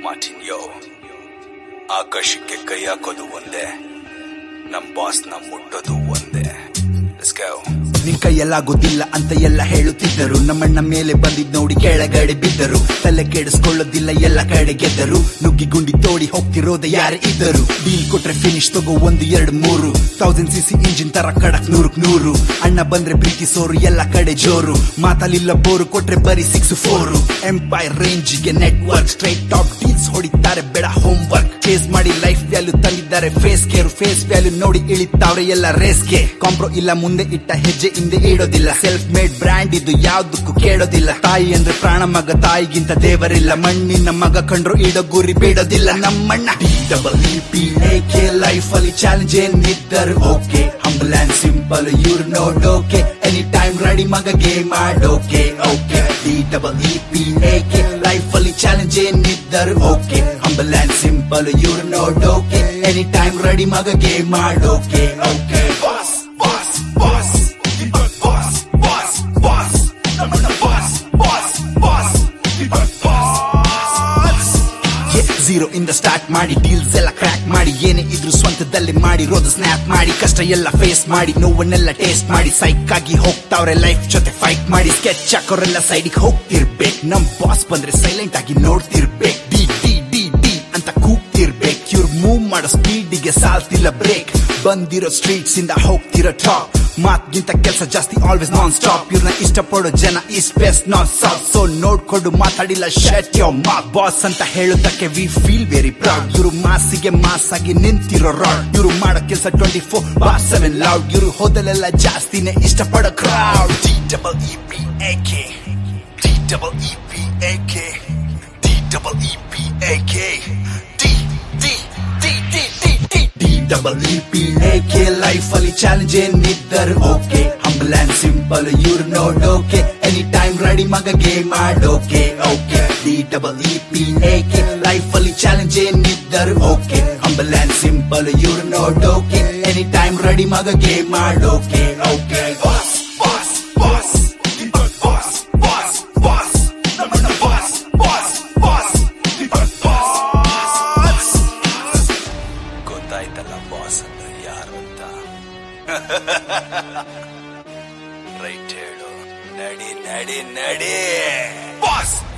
Martin ಯೋ ಆಕಾಶಕ್ಕೆ ಕೈ ಹಾಕೋದು ಒಂದೇ ನಮ್ ಬಾಸ್ ನ ಮುಟ್ಟೋದು ಒಂದೇ Let's go. ನಿನ್ ಕೈಯಲ್ಲಾಗೋದಿಲ್ಲ ಅಂತ ಎಲ್ಲ ಹೇಳುತ್ತಿದ್ದರು ನಮ್ಮಣ್ಣ ಮೇಲೆ ಬಂದಿದ್ ನೋಡಿ ಕೆಳಗಡೆ ಬಿದ್ದರು ತಲೆ ಕೆಡಿಸ್ಕೊಳ್ಳೋದಿಲ್ಲ ಎಲ್ಲ ಕಡೆ ಗೆದ್ದರು ನುಗ್ಗಿ ಗುಂಡಿ ತೋಡಿ ಹೋಗ್ತಿರೋದ ಯಾರೇ ಇದ್ದರು ಡೀಲ್ ಕೊಟ್ರೆ ಫಿನಿಶ್ ತಗೋ ಒಂದು ಎರಡು ಮೂರು ತೌಸಂಡ್ ಸಿ ಸಿ ಇಂಜಿನ್ ತರ ಕಡಕ್ ನೂರಕ್ ನೂರು ಅಣ್ಣ ಬಂದ್ರೆ ಪ್ರೀತಿಸೋರು ಎಲ್ಲ ಕಡೆ ಜೋರು ಮಾತಲಿಲ್ಲ ಬೋರು ಕೊಟ್ರೆ ಬರೀ ಸಿಕ್ಸ್ ಫೋರು ಎಂಪೈರ್ ರೇಂಜಿಗೆ ನೆಟ್ವರ್ಕ್ ಸ್ಟ್ರೈಟ್ ಟಾಪ್ ಡೀಲ್ಸ್ ಹೊಡಿತಾರೆ ಬೇಡ ಹೋಮ್ ವರ್ಕ್ ಚೇಸ್ ಮಾಡಿ ಲೈಫ್ ವ್ಯಾಲ್ಯೂ ತಂದಿದ್ದಾರೆ ಫೇಸ್ ಕೇರ್ ಫೇಸ್ ವ್ಯಾಲ್ಯೂ ನೋಡಿ ಇಳಿತಾವ್ರೆ ಎಲ್ಲ ರೇಸ್ಗೆ ಕಾಂಪ್ರೋ ಇಲ್ಲ ಮುಂದೆ ಇಟ್ಟ ಹೆಜ್ಜೆ ಹಿಂದೆ ಇಡೋದಿಲ್ಲ ಸೆಲ್ಫ್ ಮೇಡ್ ಬ್ರ್ಯಾಂಡ್ ಇದು ಯಾವ್ದಕ್ಕೂ ಕೇಳೋದಿಲ್ಲ ತಾಯಿ ಅಂದ್ರೆ ಪ್ರಾಣ ಮಗ ತಾಯಿಗಿಂತ ದೇವರಿಲ್ಲ ಮಣ್ಣಿನ ಮಗ ಕಂಡ್ರು ಇಡೋ ಗುರಿ ಬಿಡೋದಿಲ್ಲ ನಮ್ಮಣ್ಣ double E P K life ಅಲ್ಲಿ ಚಾಲೆಂಜ್ ಏನಿದ್ದರು ಓಕೆ ಹಂಬಲ್ ಅಂಡ್ ಸಿಂಪಲ್ ಇವ್ರು ನೋಡೋಕೆ ಎನಿ ಟೈಮ್ ರೆಡಿ ಮಗ ಗೇಮ್ ಮಾಡೋಕೆ okay D double E P K life ಅಲ್ಲಿ ಚಾಲೆಂಜ್ ಏನಿದ್ದರು ಓಕೆ ಹಂಬಲ್ ಅಂಡ್ ಸಿಂಪಲ್ ಇವ್ರು ನೋಡೋಕೆ ಎನಿ ಟೈಮ್ ರೆಡಿ ಮಗ ಗೇಮ್ ಮಾಡೋಕೆ okay boss boss boss boss boss boss ನಮ್ಮನ್ನ ಬಾಸ್ ಬಾಸ್ ಬಾಸ್ ಝೀರೋ ಇಂದ ಸ್ಟಾರ್ಟ್ ಮಾಡಿ ಡೀಲ್ಸ್ ಎಲ್ಲ ಕ್ರ್ಯಾಕ್ ಮಾಡಿ ಏನೇ ಇದ್ರು ಸ್ವಂತದಲ್ಲಿ ಮಾಡಿರೋದು ಸ್ನ್ಯಾಪ್ ಮಾಡಿ ಕಷ್ಟ ಎಲ್ಲ ಫೇಸ್ ಮಾಡಿ ನೋವನ್ನೆಲ್ಲ ಟೇಸ್ಟ್ ಮಾಡಿ ಸೈಕ್ ಆಗಿ ಹೋಗ್ತಾವ್ರೆ ಲೈಫ್ ಜೊತೆ ಫೈಟ್ ಮಾಡಿ ಸ್ಕೆಚ್ ಹಾಕೋರೆಲ್ಲ ಸೈಡಿಗೆ ಹೋಗ್ತಿರ್ಬೇಕು ನಮ್ ಬಾಸ್ ಬಂದ್ರೆ ಸೈಲೆಂಟ್ ಆಗಿ ನೋಡ್ತಿರ್ಬೇಕು ಡಿ ಡಿ ಡಿ ಡಿ ಅಂತ ಕೂಗ್ತಿರ್ಬೇಕು ಇವ್ರು ಮೂವ್ ಮಾಡೋ ಸ್ಪೀಡಿಗೆ ಸಾಲ್ತಿಲ್ಲ ಬ್ರೇಕ್ ಬಂದಿರೋ ಸ್ಟ್ರೀಟ್ಸ್ ಇಂದ ಹೋಗ್ತಿರೋ ಟಾಪ್ ಮಾತ್ಗಿಂತ ಕೆಲಸ ಜಾಸ್ತಿ ಆಲ್ವೇಸ್ ನಾನ್ ಸ್ಟಾಪ್ ಇವ್ರನ್ನ ಇಷ್ಟಪಡೋ ಜನ is best not south so ನೋಡ್ಕೊಂಡು ಮಾತಾಡಿಲ್ಲ ಶಟ್ ಯೋ ಮಾ ಬಾಸ್ ಅಂತ ಹೇಳೋದಕ್ಕೆ ವಿ ಫೀಲ್ ವೆರಿ ಪ್ರೌಡ್ ಇವರು ಮಾಸಿಗೆ ಮಾಸ್ ಆಗಿ ನಿಂತಿರೋ ರಾಡ್ ಇವರು ಮಾಡೋ ಕೆಲಸ twenty four bar seven loud ಇವರು ಹೋದಲೆಲ್ಲ ಜಾಸ್ತಿನೇ ಇಷ್ಟಪಡೋ crowd D double E P A K D double E P A K D double E P A K D D D D D D D double E P A K life ಅಲ್ಲಿ challenge ಏನಿದ್ದರು okay humble and simple ಇವ್ರು ನೋಡೋಕೆ any time ready ಮಗ game ಮಾಡೋಕೆ okay D double E P A K life ಅಲ್ಲಿ challenge ಏನಿದ್ದರು okay humble and simple ಇವ್ರು ನೋಡೋಕೆ ಎನಿ ಟೈಮ್ ರೆಡಿ ಮಗ ಗೇಮ್ ಮಾಡೋಕೆ okay boss boss boss boss boss boss ನಮ್ಮನ್ನ ಬಾಸ್ ಬಾಸ್ ಬಾಸ್ ಬಾಸ್ ಗೊತ್ತಾಯ್ತಲ್ಲ ಬಾಸ್ ಅಂದ್ರೆ ಯಾರು ಅಂತ ರೈಟ್ ಹೇಳು ನಡಿ ನಡಿ ನಡಿ ಬಾಸ್